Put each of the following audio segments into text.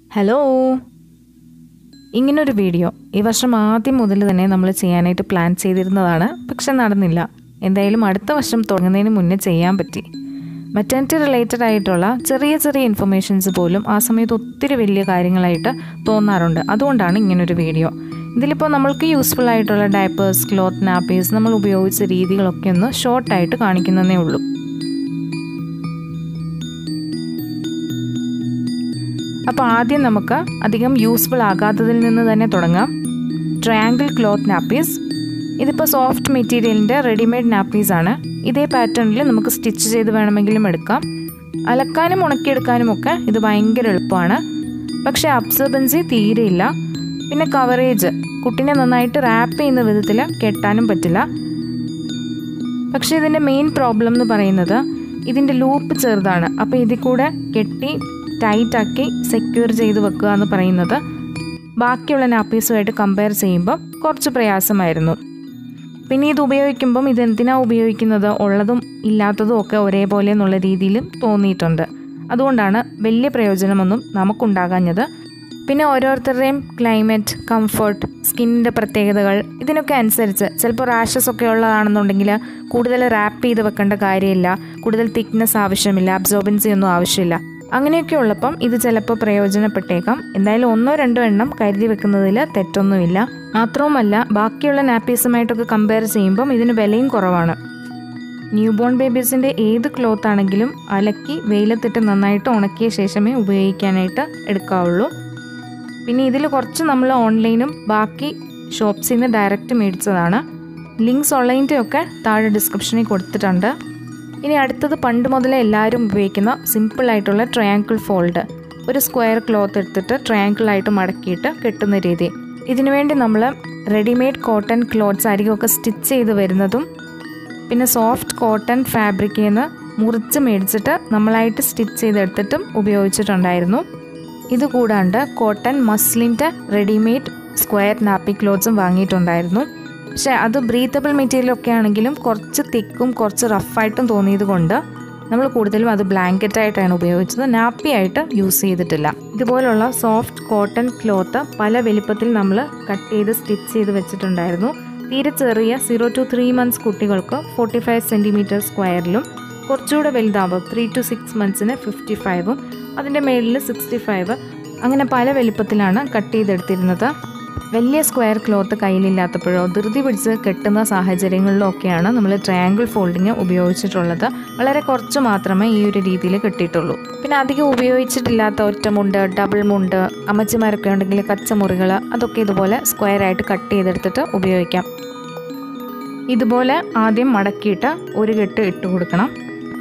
hello ഇങ്ങനൊരു video ഈ വർഷം ആദ്യം മുതൽ തന്നെ നമ്മൾ ചെയ്യാനായിട്ട് പ്ലാൻ ചെയ്തിരുന്നതാണ് പക്ഷെ നടന്നില്ല എന്തായാലും അടുത്ത വർഷം തുടങ്ങുന്നതിന് മുന്നേ ചെയ്യാൻ പറ്റി മറ്റേണിറ്റി റിലേറ്റഡ് ആയിട്ടുള്ള ചെറിയ ചെറിയ ഇൻഫർമേഷൻസ് പോലും ആ സമയത്ത് ഒത്തിരി വലിയ കാര്യങ്ങളായിട്ട് തോന്നാറുണ്ട് അതുകൊണ്ടാണ് ഇങ്ങനൊരു വീഡിയോ ഇതിലിപ്പോൾ നമ്മൾക്ക് യൂസ്ഫുൾ ആയിട്ടുള്ള ഡയപ്പേഴ്സ് ക്ലോത്ത് നാപ്പേഴ്സ് നമ്മൾ ഉപയോഗിച്ച രീതികളൊക്കെ ഒന്ന് ഷോർട്ടായിട്ട് കാണിക്കുന്നതേ ഉള്ളൂ അപ്പോൾ ആദ്യം നമുക്ക് അധികം യൂസ്ഫുൾ ആകാത്തതിൽ നിന്ന് തന്നെ തുടങ്ങാം ട്രയാങ്കിൾ ക്ലോത്ത് നാപ്പീസ് ഇതിപ്പോൾ സോഫ്റ്റ് മെറ്റീരിയലിൻ്റെ റെഡിമെയ്ഡ് നാപ്പീസ് ആണ് ഇതേ പാറ്റേണിൽ നമുക്ക് സ്റ്റിച്ച് ചെയ്ത് വേണമെങ്കിലും എടുക്കാം അലക്കാനും ഉണക്കിയെടുക്കാനും ഒക്കെ ഇത് ഭയങ്കര എളുപ്പമാണ് പക്ഷേ അബ്സർബൻസി തീരെയില്ല പിന്നെ കവറേജ് കുട്ടീനെ നന്നായിട്ട് റാപ്പ് ചെയ്യുന്ന വിധത്തിൽ കെട്ടാനും പറ്റില്ല പക്ഷേ ഇതിൻ്റെ മെയിൻ പ്രോബ്ലം എന്ന് പറയുന്നത് ഇതിൻ്റെ ലൂപ്പ് ചെറുതാണ് അപ്പോൾ ഇതിൽ കൂടെ കെട്ടി ടൈറ്റാക്കി സെക്യൂർ ചെയ്ത് വെക്കുക എന്ന് പറയുന്നത് ബാക്കിയുള്ള നാപ്പീസുമായിട്ട് കമ്പയർ ചെയ്യുമ്പോൾ കുറച്ച് പ്രയാസമായിരുന്നു പിന്നെ ഇത് ഉപയോഗിക്കുമ്പം ഇത് എന്തിനാണ് ഉപയോഗിക്കുന്നത് ഉള്ളതും ഇല്ലാത്തതും ഒക്കെ ഒരേപോലെ എന്നുള്ള രീതിയിലും തോന്നിയിട്ടുണ്ട് അതുകൊണ്ടാണ് വലിയ പ്രയോജനമൊന്നും നമുക്കുണ്ടാകാഞ്ഞത് പിന്നെ ഓരോരുത്തരുടെയും ക്ലൈമറ്റ് കംഫർട്ട് സ്കിന്നിൻ്റെ പ്രത്യേകതകൾ ഇതിനൊക്കെ അനുസരിച്ച് ചിലപ്പോൾ റാഷസ് ഒക്കെ ഉള്ളതാണെന്നുണ്ടെങ്കിൽ കൂടുതൽ റാപ്പ് ചെയ്ത് വെക്കേണ്ട കാര്യമില്ല കൂടുതൽ തിക്നെസ് ആവശ്യമില്ല അബ്സോർബൻസി ഒന്നും ആവശ്യമില്ല അങ്ങനെയൊക്കെ ഉള്ളപ്പം ഇത് ചിലപ്പോൾ പ്രയോജനപ്പെട്ടേക്കാം എന്തായാലും ഒന്നോ രണ്ടോ എണ്ണം കരുതി വെക്കുന്നതിൽ തെറ്റൊന്നുമില്ല മാത്രവുമല്ല ബാക്കിയുള്ള നാപ്പീസുമായിട്ടൊക്കെ കമ്പയർ ചെയ്യുമ്പം ഇതിന് വിലയും കുറവാണ് ന്യൂ ബോൺ ബേബീസിൻ്റെ ഏത് ക്ലോത്ത് ആണെങ്കിലും അലക്കി വെയിലത്തിട്ട് നന്നായിട്ട് ഉണക്കിയ ശേഷമേ ഉപയോഗിക്കാനായിട്ട് എടുക്കാവുള്ളൂ പിന്നെ ഇതിൽ കുറച്ച് നമ്മൾ ഓൺലൈനും ബാക്കി ഷോപ്സിൽ നിന്ന് ഡയറക്റ്റ് മേടിച്ചതാണ് ലിങ്ക്സ് ഉള്ളതിൻ്റെ ഒക്കെ താഴെ ഡിസ്ക്രിപ്ഷനിൽ കൊടുത്തിട്ടുണ്ട് ഇനി അടുത്തത് പണ്ട് മുതലേ എല്ലാവരും ഉപയോഗിക്കുന്ന സിമ്പിളായിട്ടുള്ള ട്രയാങ്കിൾ ഫോൾഡ് ഒരു സ്ക്വയർ ക്ലോത്ത് എടുത്തിട്ട് ട്രയാങ്കിളായിട്ട് മടക്കിയിട്ട് കെട്ടുന്ന രീതി ഇതിനുവേണ്ടി നമ്മൾ റെഡിമെയ്ഡ് കോട്ടൺ ക്ലോത്ത്സ് ആയിരിക്കുമൊക്കെ സ്റ്റിച്ച് ചെയ്ത് വരുന്നതും പിന്നെ സോഫ്റ്റ് കോട്ടൺ ഫാബ്രിക്കിൽ നിന്ന് മുറിച്ച് മേടിച്ചിട്ട് നമ്മളായിട്ട് സ്റ്റിച്ച് ചെയ്തെടുത്തിട്ടും ഉപയോഗിച്ചിട്ടുണ്ടായിരുന്നു ഇതുകൂടാണ്ട് കോട്ടൺ മസ്ലിൻ്റെ റെഡിമെയ്ഡ് സ്ക്വയർ നാപ്പി ക്ലോത്ത്സും വാങ്ങിയിട്ടുണ്ടായിരുന്നു പക്ഷേ അത് ബ്രീത്തബിൾ മെറ്റീരിയൽ ഒക്കെ ആണെങ്കിലും കുറച്ച് തിക്കും കുറച്ച് റഫായിട്ടും തോന്നിയത് കൊണ്ട് നമ്മൾ കൂടുതലും അത് ബ്ലാങ്കറ്റ് ആയിട്ടാണ് ഉപയോഗിച്ചത് നാപ്പി ആയിട്ട് യൂസ് ചെയ്തിട്ടില്ല ഇതുപോലുള്ള സോഫ്റ്റ് കോട്ടൺ ക്ലോത്ത് പല വലിപ്പത്തിൽ നമ്മൾ കട്ട് ചെയ്ത് സ്റ്റിച്ച് ചെയ്ത് വെച്ചിട്ടുണ്ടായിരുന്നു തീരെ ചെറിയ സീറോ ടു ത്രീ മന്ത്സ് കുട്ടികൾക്ക് ഫോർട്ടി ഫൈവ് സെൻറ്റിമീറ്റർ സ്ക്വയറിലും കുറച്ചുകൂടെ വലുതാവും ത്രീ ടു സിക്സ് മന്ത്സിന് ഫിഫ്റ്റി ഫൈവും അതിൻ്റെ മേളിൽ സിക്സ്റ്റി ഫൈവ് അങ്ങനെ പല വലിപ്പത്തിലാണ് കട്ട് ചെയ്തെടുത്തിരുന്നത് വലിയ സ്ക്വയർ ക്ലോത്ത് കയ്യിലില്ലാത്തപ്പോഴോ ധൃതി പിടിച്ച് കെട്ടുന്ന സാഹചര്യങ്ങളിലോ ഒക്കെയാണ് നമ്മൾ ട്രയാങ്കിൾ ഫോൾഡിങ് ഉപയോഗിച്ചിട്ടുള്ളത് വളരെ കുറച്ച് മാത്രമേ ഈ ഒരു രീതിയിൽ കിട്ടിയിട്ടുള്ളൂ പിന്നെ അധികം ഉപയോഗിച്ചിട്ടില്ലാത്ത ഒറ്റമുണ്ട് ഡബിൾ മുണ്ട് അമ്മച്ചിമാരൊക്കെ ഉണ്ടെങ്കിൽ കച്ചമുറികൾ അതൊക്കെ ഇതുപോലെ സ്ക്വയർ ആയിട്ട് കട്ട് ചെയ്തെടുത്തിട്ട് ഉപയോഗിക്കാം ഇതുപോലെ ആദ്യം മടക്കിയിട്ട് ഒരു കെട്ട് ഇട്ട് കൊടുക്കണം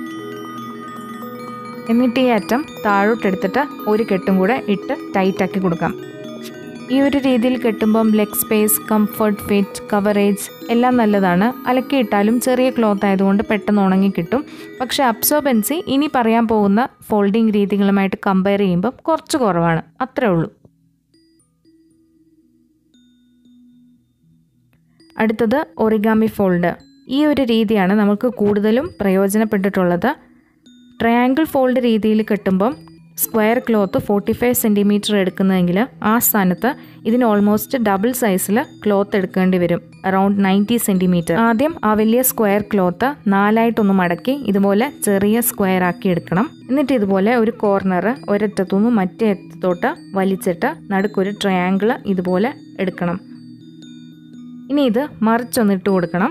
എന്നിട്ട് ഈ അറ്റം താഴോട്ടെടുത്തിട്ട് ഒരു കെട്ടും കൂടെ ഇട്ട് ടൈറ്റാക്കി കൊടുക്കാം ഈ ഒരു രീതിയിൽ കെട്ടുമ്പം leg space comfort fit coverage എല്ലാം നല്ലതാണ് അലക്കിയിട്ടാലും ചെറിയ ക്ലോത്ത് ആയതുകൊണ്ട് പെട്ടെന്ന് ഉണങ്ങി കിട്ടും പക്ഷേ അബ്സോർബൻസി ഇനി പറയാൻ പോകുന്ന ഫോൾഡിംഗ് രീതികളുമായിട്ട് കമ്പയർ ചെയ്യുമ്പം കുറച്ച് കുറവാണ് അത്രേ ഉള്ളൂ അടുത്തത് ഒറിഗാമി ഫോൾഡ് ഈ ഒരു രീതിയാണ് നമുക്ക് കൂടുതലും പ്രയോജനപ്പെട്ടിട്ടുള്ളത് ട്രയാങ്കിൾ ഫോൾഡ് രീതിയിൽ കെട്ടുമ്പം square cloth forty five centimetre എടുക്കുന്നതെങ്കിൽ ആ സ്ഥാനത്ത് ഇതിന് ഓൾമോസ്റ്റ് ഡബിൾ സൈസിൽ ക്ലോത്ത് എടുക്കേണ്ടി വരും അറൗണ്ട് നയൻറ്റി സെൻറ്റിമീറ്റർ ആദ്യം ആ വലിയ സ്ക്വയർ ക്ലോത്ത് നാലായിട്ടൊന്ന് മടക്കി ഇതുപോലെ ചെറിയ സ്ക്വയർ ആക്കി എടുക്കണം എന്നിട്ട് ഇതുപോലെ ഒരു കോർണർ ഒരറ്റത്തുനിന്ന് മറ്റേ അറ്റത്തോട്ട് വലിച്ചിട്ട് നടുക്കൊരു ട്രയാങ്കിൾ ഇതുപോലെ എടുക്കണം ഇനി ഇത് മറിച്ചൊന്നിട്ട് കൊടുക്കണം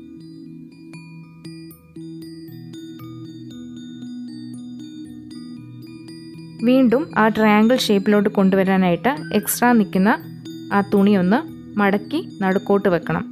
വീണ്ടും ആ ട്രയാങ്കിൾ ഷേപ്പിലോട്ട് കൊണ്ടുവരാനായിട്ട് എക്സ്ട്രാ നിൽക്കുന്ന ആ തുണി ഒന്ന് മടക്കി നടുക്കോട്ട് വെക്കണം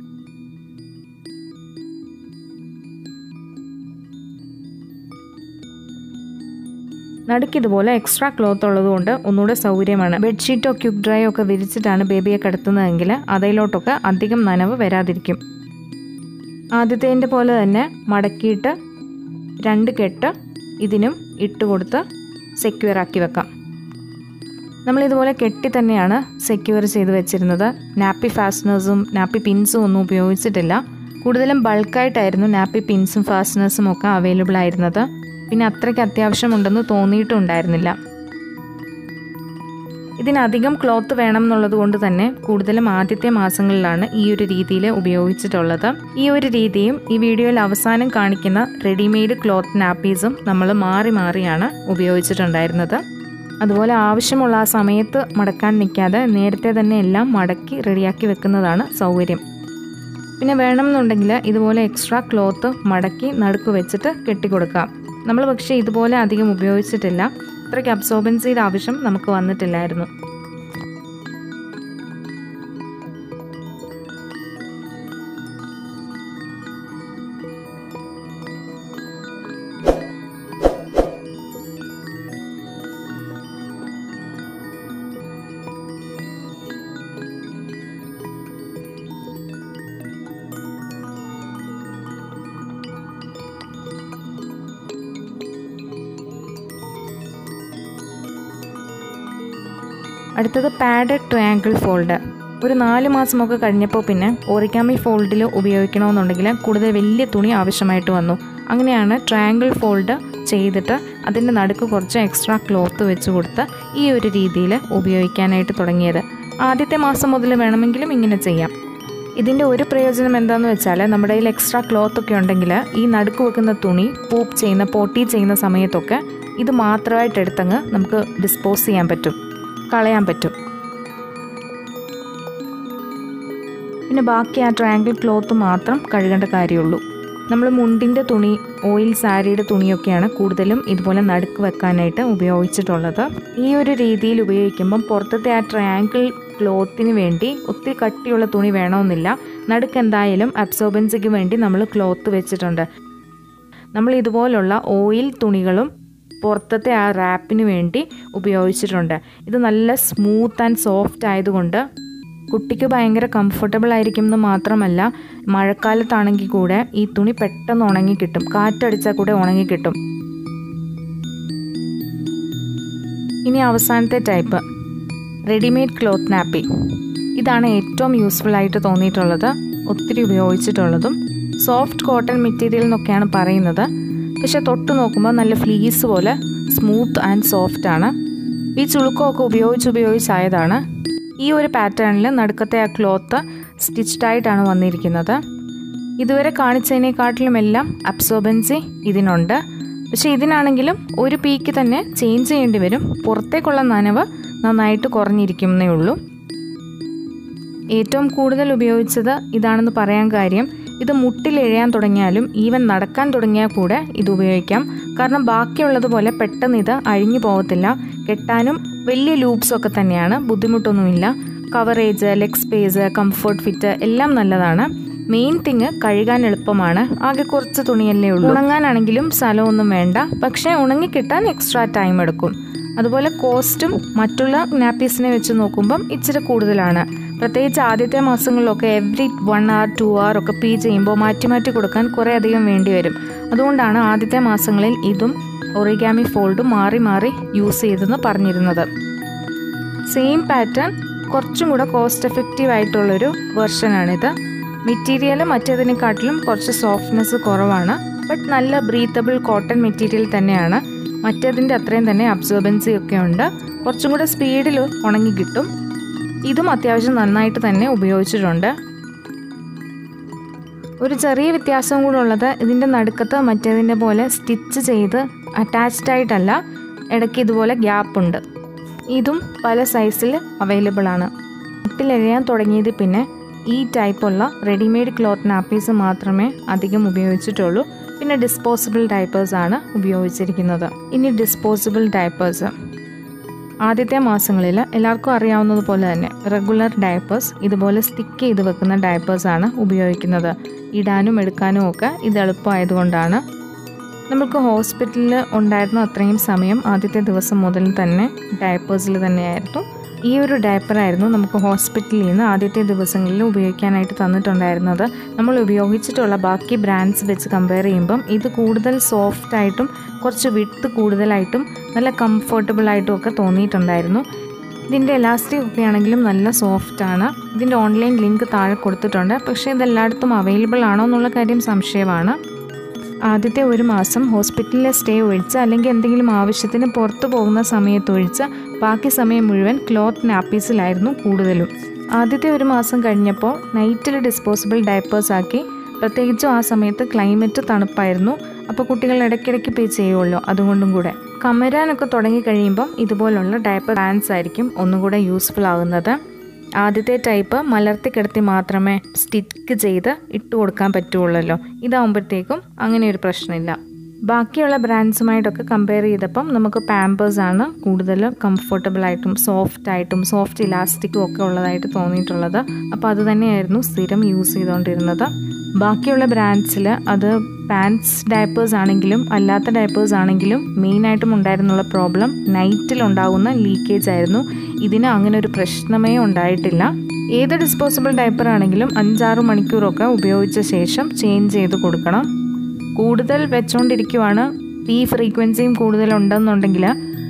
നടുക്കിതുപോലെ എക്സ്ട്രാ ക്ലോത്ത് ഉള്ളതുകൊണ്ട് ഒന്നുകൂടെ സൗകര്യമാണ് ബെഡ്ഷീറ്റോ ക്യുക്ക് ഡ്രൈയോ ഒക്കെ വിരിച്ചിട്ടാണ് ബേബിയെ കിടത്തുന്നതെങ്കിൽ അതിലോട്ടൊക്കെ അധികം നനവ് വരാതിരിക്കും ആദ്യത്തേൻ്റെ പോലെ തന്നെ മടക്കിയിട്ട് രണ്ട് കെട്ട് ഇതിനും ഇട്ട് കൊടുത്ത് സെക്യൂർ ആക്കി വെക്കാം നമ്മളിതുപോലെ കെട്ടി തന്നെയാണ് സെക്യൂർ ചെയ്ത് വെച്ചിരുന്നത് നാപ്പി ഫാസ്റ്റനേഴ്സും നാപ്പി പിൻസും ഒന്നും ഉപയോഗിച്ചിട്ടില്ല കൂടുതലും ബൾക്കായിട്ടായിരുന്നു നാപ്പി പിൻസും ഫാസ്റ്റനേഴ്സും ഒക്കെ അവൈലബിൾ ആയിരുന്നത് പിന്നെ അത്രയ്ക്ക് അത്യാവശ്യമുണ്ടെന്ന് തോന്നിയിട്ടുണ്ടായിരുന്നില്ല ഇതിനധികം ക്ലോത്ത് വേണം എന്നുള്ളത് കൊണ്ട് തന്നെ കൂടുതലും ആദ്യത്തെ മാസങ്ങളിലാണ് ഈ ഒരു രീതിയിൽ ഉപയോഗിച്ചിട്ടുള്ളത് ഈ ഒരു രീതിയും ഈ വീഡിയോയിൽ അവസാനം കാണിക്കുന്ന റെഡിമെയ്ഡ് ക്ലോത്ത് നാപ്പീസും നമ്മൾ മാറി മാറിയാണ് ഉപയോഗിച്ചിട്ടുണ്ടായിരുന്നത് അതുപോലെ ആവശ്യമുള്ള ആ സമയത്ത് മടക്കാൻ നിൽക്കാതെ നേരത്തെ തന്നെ എല്ലാം മടക്കി റെഡിയാക്കി വെക്കുന്നതാണ് സൗകര്യം പിന്നെ വേണമെന്നുണ്ടെങ്കിൽ ഇതുപോലെ എക്സ്ട്രാ ക്ലോത്ത് മടക്കി നടുക്ക് വെച്ചിട്ട് കെട്ടിക്കൊടുക്കാം നമ്മൾ പക്ഷേ ഇതുപോലെ അധികം ഉപയോഗിച്ചിട്ടില്ല അത്രയ്ക്ക് അബ്സോർബൻസിയുടെ ആവശ്യം നമുക്ക് വന്നിട്ടില്ലായിരുന്നു അടുത്തത് പാഡഡ് ട്രയാങ്കിൾ ഫോൾഡ് ഒരു നാല് മാസമൊക്കെ കഴിഞ്ഞപ്പോൾ പിന്നെ ഓറിക്കാമി ഫോൾഡിൽ ഉപയോഗിക്കണമെന്നുണ്ടെങ്കിൽ കൂടുതൽ വലിയ തുണി ആവശ്യമായിട്ട് വന്നു അങ്ങനെയാണ് ട്രയാങ്കിൾ ഫോൾഡ് ചെയ്തിട്ട് അതിൻ്റെ നടുക്ക് കുറച്ച് എക്സ്ട്രാ ക്ലോത്ത് വെച്ച് കൊടുത്ത് ഈ ഒരു രീതിയിൽ ഉപയോഗിക്കാനായിട്ട് തുടങ്ങിയത് ആദ്യത്തെ മാസം മുതൽ വേണമെങ്കിലും ഇങ്ങനെ ചെയ്യാം ഇതിൻ്റെ ഒരു പ്രയോജനം എന്താണെന്ന് വെച്ചാൽ നമ്മുടെ കയ്യിൽ എക്സ്ട്രാ ക്ലോത്ത് ഒക്കെ ഉണ്ടെങ്കിൽ ഈ നടുക്ക് വെക്കുന്ന തുണി പൂപ്പ് ചെയ്യുന്ന പോട്ടി ചെയ്യുന്ന സമയത്തൊക്കെ ഇത് മാത്രമായിട്ട് എടുത്തങ്ങ് നമുക്ക് ഡിസ്പോസ് ചെയ്യാൻ പറ്റും കളയാൻ പറ്റും പിന്നെ ബാക്കി ആ ട്രയാങ്കിൾ ക്ലോത്ത് മാത്രം കഴുകേണ്ട കാര്യമുള്ളൂ നമ്മൾ മുണ്ടിൻ്റെ തുണി ഓയിൽ സാരിയുടെ തുണിയൊക്കെയാണ് കൂടുതലും ഇതുപോലെ നടുക്ക് വെക്കാനായിട്ട് ഉപയോഗിച്ചിട്ടുള്ളത് ഈ ഒരു രീതിയിൽ ഉപയോഗിക്കുമ്പം പുറത്തത്തെ ആ ട്രയാങ്കിൾ ക്ലോത്തിന് വേണ്ടി ഒത്തിരി കട്ടിയുള്ള തുണി വേണമെന്നില്ല നടുക്ക് എന്തായാലും അബ്സോർബൻസിക്ക് വേണ്ടി നമ്മൾ ക്ലോത്ത് വെച്ചിട്ടുണ്ട് നമ്മൾ ഇതുപോലുള്ള ഓയിൽ തുണികളും പുറത്തത്തെ ആ റാപ്പിന് വേണ്ടി ഉപയോഗിച്ചിട്ടുണ്ട് ഇത് നല്ല സ്മൂത്ത് ആൻഡ് സോഫ്റ്റ് ആയതുകൊണ്ട് കുട്ടിക്ക് ഭയങ്കര കംഫർട്ടബിൾ ആയിരിക്കും എന്ന് മാത്രമല്ല മഴക്കാലത്താണെങ്കിൽ കൂടെ ഈ തുണി പെട്ടെന്ന് ഉണങ്ങി കിട്ടും കാറ്റടിച്ചാൽ കൂടെ ഉണങ്ങി കിട്ടും ഇനി അവസാനത്തെ ടൈപ്പ് റെഡിമെയ്ഡ് ക്ലോത്ത് നാപ്പി ഇതാണ് ഏറ്റവും യൂസ്ഫുൾ ആയിട്ട് തോന്നിയിട്ടുള്ളത് ഒത്തിരി ഉപയോഗിച്ചിട്ടുള്ളതും സോഫ്റ്റ് കോട്ടൺ മെറ്റീരിയൽ എന്നൊക്കെയാണ് പറയുന്നത് പക്ഷെ തൊട്ട് നോക്കുമ്പോൾ നല്ല ഫ്ലീസ് പോലെ സ്മൂത്ത് ആൻഡ് സോഫ്റ്റ് ആണ് ഈ ചുളുക്കമൊക്കെ ഉപയോഗിച്ച് ഉപയോഗിച്ചായതാണ് ഈ ഒരു പാറ്റേണിൽ നടുക്കത്തെ ആ ക്ലോത്ത് സ്റ്റിച്ച്ഡ് ആയിട്ടാണ് വന്നിരിക്കുന്നത് ഇതുവരെ കാണിച്ചതിനെക്കാട്ടിലും എല്ലാം അബ്സോർബൻസി ഇതിനുണ്ട് പക്ഷേ ഇതിനാണെങ്കിലും ഒരു പീക്ക് തന്നെ ചേഞ്ച് ചെയ്യേണ്ടി വരും പുറത്തേക്കുള്ള നനവ് നന്നായിട്ട് കുറഞ്ഞിരിക്കുന്നേ ഉള്ളൂ ഏറ്റവും കൂടുതൽ ഉപയോഗിച്ചത് ഇതാണെന്ന് പറയാൻ കാര്യം ഇത് മുട്ടിലെഴയാൻ തുടങ്ങിയാലും ഈവൻ നടക്കാൻ തുടങ്ങിയാൽ കൂടെ ഇത് ഉപയോഗിക്കാം കാരണം ബാക്കിയുള്ളതുപോലെ പെട്ടെന്ന് ഇത് അഴിഞ്ഞു പോകത്തില്ല കെട്ടാനും വലിയ ലൂപ്സ് ഒക്കെ തന്നെയാണ് ബുദ്ധിമുട്ടൊന്നുമില്ല coverage leg space comfort fit എല്ലാം നല്ലതാണ് മെയിൻ തിങ് കഴുകാൻ എളുപ്പമാണ് ആകെ കുറച്ച് തുണിയല്ലേ ഉള്ളൂ ഉണങ്ങാനാണെങ്കിലും സ്ഥലമൊന്നും വേണ്ട പക്ഷേ ഉണങ്ങിക്കിട്ടാൻ എക്സ്ട്രാ ടൈം എടുക്കും അതുപോലെ കോസ്റ്റും മറ്റുള്ള നാപ്പീസിനെ വെച്ച് നോക്കുമ്പം ഇച്ചിരി കൂടുതലാണ് പ്രത്യേകിച്ച് ആദ്യത്തെ മാസങ്ങളിലൊക്കെ every one hour two hour ഒക്കെ പീ ചെയ്യുമ്പോൾ മാറ്റി മാറ്റി കൊടുക്കാൻ കുറേ അധികം വേണ്ടി വരും അതുകൊണ്ടാണ് ആദ്യത്തെ മാസങ്ങളിൽ ഇതും ഒറിഗാമി ഫോൾഡും മാറി മാറി യൂസ് ചെയ്തെന്ന് പറഞ്ഞിരുന്നത് സെയിം പാറ്റേൺ കുറച്ചും കൂടെ കോസ്റ്റ് എഫക്റ്റീവ് ആയിട്ടുള്ളൊരു വെർഷനാണിത് മെറ്റീരിയൽ മറ്റേതിനെക്കാട്ടിലും കുറച്ച് സോഫ്റ്റ്നെസ് കുറവാണ് ബട്ട് നല്ല ബ്രീത്തബിൾ കോട്ടൺ മെറ്റീരിയൽ തന്നെയാണ് മറ്റേതിൻ്റെ അത്രയും തന്നെ അബ്സോർബൻസി ഒക്കെ ഉണ്ട് കുറച്ചും കൂടെ സ്പീഡിൽ ഉണങ്ങി കിട്ടും ഇതും അത്യാവശ്യം നന്നായിട്ട് തന്നെ ഉപയോഗിച്ചിട്ടുണ്ട് ഒരു ചെറിയ വ്യത്യാസം കൂടെ ഉള്ളത് ഇതിൻ്റെ നടുക്കത്ത് മറ്റേതിൻ്റെ പോലെ സ്റ്റിച്ച് ചെയ്ത് അറ്റാച്ച്ഡ് ആയിട്ടല്ല ഇടയ്ക്ക് ഇതുപോലെ ഗ്യാപ്പ് ഉണ്ട് ഇതും പല സൈസിൽ അവൈലബിൾ ആണ് മുട്ടിലെഴയാൻ തുടങ്ങിയത് പിന്നെ ഈ ടൈപ്പുള്ള റെഡിമെയ്ഡ് ക്ലോത്ത് നാപ്പീസ് മാത്രമേ അധികം ഉപയോഗിച്ചിട്ടുള്ളൂ പിന്നെ ഡിസ്പോസിബിൾ ഡയപ്പേഴ്സ് ആണ് ഉപയോഗിച്ചിരിക്കുന്നത് ഇനി ഡിസ്പോസിബിൾ ഡയപ്പേഴ്സ് ആദ്യത്തെ മാസങ്ങളിൽ എല്ലാവർക്കും അറിയാവുന്നതുപോലെ തന്നെ റെഗുലർ ഡയപ്പേഴ്സ് ഇതുപോലെ സ്റ്റിക്ക് ചെയ്ത് വെക്കുന്ന ഡയപ്പേഴ്സാണ് ഉപയോഗിക്കുന്നത് ഇടാനും എടുക്കാനും ഒക്കെ ഇത് എളുപ്പമായതുകൊണ്ടാണ് നമുക്ക് ഹോസ്പിറ്റലിൽ ഉണ്ടായിരുന്ന അത്രയും സമയം ആദ്യത്തെ ദിവസം മുതൽ തന്നെ ഡയപ്പേഴ്സിൽ തന്നെയായിരുന്നു ഈ ഒരു ഡയപ്പറായിരുന്നു നമുക്ക് ഹോസ്പിറ്റലിൽ നിന്ന് ആദ്യത്തെ ദിവസങ്ങളിൽ ഉപയോഗിക്കാനായിട്ട് തന്നിട്ടുണ്ടായിരുന്നത് നമ്മൾ ഉപയോഗിച്ചിട്ടുള്ള ബാക്കി ബ്രാൻഡ്സ് വെച്ച് കമ്പയർ ചെയ്യുമ്പം ഇത് കൂടുതൽ സോഫ്റ്റ് ആയിട്ടും കുറച്ച് വിട്ട് കൂടുതലായിട്ടും നല്ല കംഫർട്ടബിൾ ആയിട്ടും ഒക്കെ തോന്നിയിട്ടുണ്ടായിരുന്നു ഇതിൻ്റെ എലാസ്റ്റിക് ഒക്കെ ആണെങ്കിലും നല്ല സോഫ്റ്റ് ആണ് ഇതിൻ്റെ ഓൺലൈൻ ലിങ്ക് താഴെ കൊടുത്തിട്ടുണ്ട് പക്ഷേ ഇതെല്ലായിടത്തും അവൈലബിൾ ആണോ എന്നുള്ള കാര്യം സംശയമാണ് ആദ്യത്തെ ഒരു മാസം ഹോസ്പിറ്റലിലെ സ്റ്റേ ഒഴിച്ച് അല്ലെങ്കിൽ എന്തെങ്കിലും ആവശ്യത്തിന് പുറത്തു പോകുന്ന സമയത്ത് ഒഴിച്ച് ബാക്കി സമയം മുഴുവൻ ക്ലോത്ത് നാപ്പീസിലായിരുന്നു കൂടുതലും ആദ്യത്തെ ഒരു മാസം കഴിഞ്ഞപ്പോൾ നൈറ്റിൽ ഡിസ്പോസിബിൾ ഡയപ്പേഴ്സ് ആക്കി പ്രത്യേകിച്ചും ആ സമയത്ത് ക്ലൈമറ്റ് തണുപ്പായിരുന്നു അപ്പോൾ കുട്ടികൾ ഇടയ്ക്കിടയ്ക്ക് പേ ചെയ്യുമല്ലോ അതുകൊണ്ടും കൂടെ കമരാനൊക്കെ തുടങ്ങി കഴിയുമ്പം ഇതുപോലുള്ള ഡയപ്പർ ബാൻസ് ആയിരിക്കും ഒന്നുകൂടെ യൂസ്ഫുൾ ആകുന്നത് ആദ്യത്തെ ടൈപ്പ് മലർത്തി കിടത്തി മാത്രമേ സ്റ്റിക്ക് ചെയ്ത് ഇട്ട് കൊടുക്കാൻ പറ്റുള്ളല്ലോ ഇതാകുമ്പോഴത്തേക്കും അങ്ങനെ ഒരു പ്രശ്നമില്ല ബാക്കിയുള്ള ബ്രാൻഡ്സുമായിട്ടൊക്കെ കമ്പയർ ചെയ്തപ്പം നമുക്ക് പാമ്പേഴ്സ് ആണ് കൂടുതൽ കംഫർട്ടബിൾ ആയിട്ടും സോഫ്റ്റ് ആയിട്ടും സോഫ്റ്റ് ഇലാസ്റ്റിക്കും ഒക്കെ ഉള്ളതായിട്ട് തോന്നിയിട്ടുള്ളത് അപ്പോൾ അത് തന്നെയായിരുന്നു സ്ഥിരം യൂസ് ചെയ്തുകൊണ്ടിരുന്നത് ബാക്കിയുള്ള ബ്രാൻഡ്സിൽ അത് പാൻസ് ഡയപ്പേഴ്സ് ആണെങ്കിലും അല്ലാത്ത ഡയപ്പേഴ്സ് ആണെങ്കിലും മെയിനായിട്ടും ഉണ്ടായിരുന്നുള്ള പ്രോബ്ലം നൈറ്റിൽ ഉണ്ടാകുന്ന ലീക്കേജ് ആയിരുന്നു ഇതിന് അങ്ങനെ ഒരു പ്രശ്നമേ ഉണ്ടായിട്ടില്ല ഏത് ഡിസ്പോസിബിൾ ഡയപ്പർ ആണെങ്കിലും അഞ്ചാറ് മണിക്കൂറൊക്കെ ഉപയോഗിച്ച ശേഷം ചേഞ്ച് ചെയ്ത് കൊടുക്കണം കൂടുതൽ വെച്ചുകൊണ്ടിരിക്കുവാണ് ഈ ഫ്രീക്വൻസിയും കൂടുതലുണ്ടെന്നുണ്ടെങ്കിൽ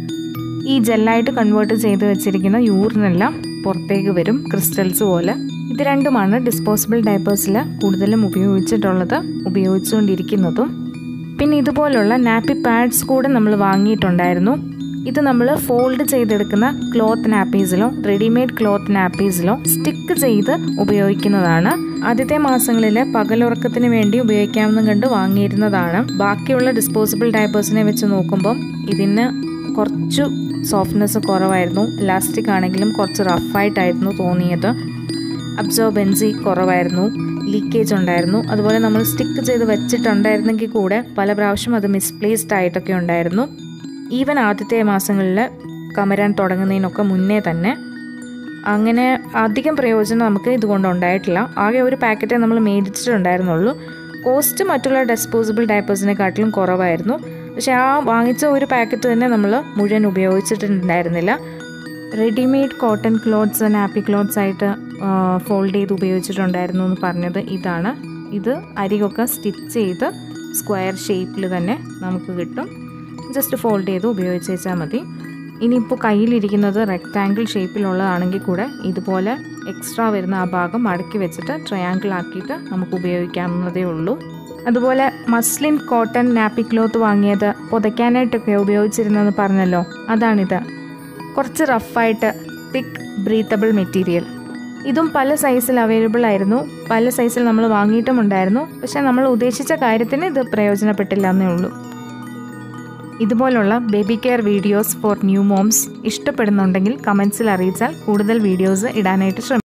ഈ ജെല്ലായിട്ട് കൺവേർട്ട് ചെയ്ത് വെച്ചിരിക്കുന്ന യൂറിനെല്ലാം പുറത്തേക്ക് വരും ക്രിസ്റ്റൽസ് പോലെ ഇത് രണ്ടുമാണ് ഡിസ്പോസിബിൾ ഡയപ്പേഴ്സിൽ കൂടുതലും ഉപയോഗിച്ചിട്ടുള്ളത് ഉപയോഗിച്ചുകൊണ്ടിരിക്കുന്നതും പിന്നെ ഇതുപോലുള്ള നാപ്പി പാഡ്സ് കൂടെ നമ്മൾ വാങ്ങിയിട്ടുണ്ടായിരുന്നു ഇത് നമ്മൾ ഫോൾഡ് ചെയ്തെടുക്കുന്ന ക്ലോത്ത് നാപ്പീസിലോ റെഡിമെയ്ഡ് ക്ലോത്ത് നാപ്പീസിലോ സ്റ്റിക്ക് ചെയ്ത് ഉപയോഗിക്കുന്നതാണ് ആദ്യത്തെ മാസങ്ങളിൽ പകലുറക്കത്തിന് വേണ്ടി ഉപയോഗിക്കാമെന്നും കണ്ട് വാങ്ങിയിരുന്നതാണ് ബാക്കിയുള്ള ഡിസ്പോസിബിൾ ഡയപ്പേഴ്സിനെ വെച്ച് നോക്കുമ്പം ഇതിന് കുറച്ചു സോഫ്റ്റ്നെസ് കുറവായിരുന്നു ഇലാസ്റ്റിക് ആണെങ്കിലും കുറച്ച് റഫായിട്ടായിരുന്നു തോന്നിയത് അബ്സോർബൻസി കുറവായിരുന്നു ലീക്കേജ് ഉണ്ടായിരുന്നു അതുപോലെ നമ്മൾ സ്റ്റിക്ക് ചെയ്ത് വെച്ചിട്ടുണ്ടായിരുന്നെങ്കിൽ കൂടെ പല പ്രാവശ്യം അത് മിസ്പ്ലേസ്ഡ് ആയിട്ടൊക്കെ ഉണ്ടായിരുന്നു ഈവൻ ആദ്യത്തെ മാസങ്ങളിൽ കമരാൻ തുടങ്ങുന്നതിനൊക്കെ മുന്നേ തന്നെ അങ്ങനെ അധികം പ്രയോജനം നമുക്ക് ഇതുകൊണ്ട് ഉണ്ടായിട്ടില്ല ആകെ ഒരു പാക്കറ്റേ നമ്മൾ മേടിച്ചിട്ടുണ്ടായിരുന്നുള്ളൂ കോസ്റ്റ് മറ്റുള്ള ഡിസ്പോസിബിൾ ഡയപ്പേഴ്സിനെക്കാട്ടിലും കുറവായിരുന്നു പക്ഷേ ആ വാങ്ങിച്ച ഒരു പാക്കറ്റ് തന്നെ നമ്മൾ മുഴുവൻ ഉപയോഗിച്ചിട്ടുണ്ടായിരുന്നില്ല readymade cotton cloths nappy cloths ആയിട്ട് ഫോൾഡ് ചെയ്ത് ഉപയോഗിച്ചിട്ടുണ്ടായിരുന്നു എന്ന് പറഞ്ഞത് ഇതാണ് ഇത് അരികൊക്കെ സ്റ്റിച്ച് ചെയ്ത് സ്ക്വയർ ഷേപ്പിൽ തന്നെ നമുക്ക് കിട്ടും ജസ്റ്റ് ഫോൾഡ് ചെയ്ത് ഉപയോഗിച്ച് വെച്ചാൽ മതി ഇനിയിപ്പോൾ കയ്യിലിരിക്കുന്നത് റെക്റ്റാങ്കിൾ ഷേപ്പിലുള്ളതാണെങ്കിൽ കൂടെ ഇതുപോലെ എക്സ്ട്രാ വരുന്ന ആ ഭാഗം മടക്കി വെച്ചിട്ട് ട്രയാങ്കിൾ ആക്കിയിട്ട് നമുക്ക് ഉപയോഗിക്കാവുന്നതേ ഉള്ളൂ അതുപോലെ മസ്ലിൻ കോട്ടൺ നാപ്പി ക്ലോത്ത് വാങ്ങിയത് പുതയ്ക്കാനായിട്ടൊക്കെ ഉപയോഗിച്ചിരുന്നെന്ന് പറഞ്ഞല്ലോ അതാണിത് കുറച്ച് റഫായിട്ട് തിക്ക് ബ്രീത്തബിൾ മെറ്റീരിയൽ ഇതും പല സൈസിൽ അവൈലബിൾ ആയിരുന്നു പല സൈസിൽ നമ്മൾ വാങ്ങിയിട്ടുമുണ്ടായിരുന്നു പക്ഷേ നമ്മൾ ഉദ്ദേശിച്ച കാര്യത്തിന് ഇത് പ്രയോജനപ്പെട്ടില്ല എന്നേ ഉള്ളൂ ഇതുപോലുള്ള baby care videos for new moms ഇഷ്ടപ്പെടുന്നുണ്ടെങ്കിൽ കമൻസിൽ അറിയിച്ചാൽ കൂടുതൽ വീഡിയോസ് ഇടാനായിട്ട് ശ്രമിക്കും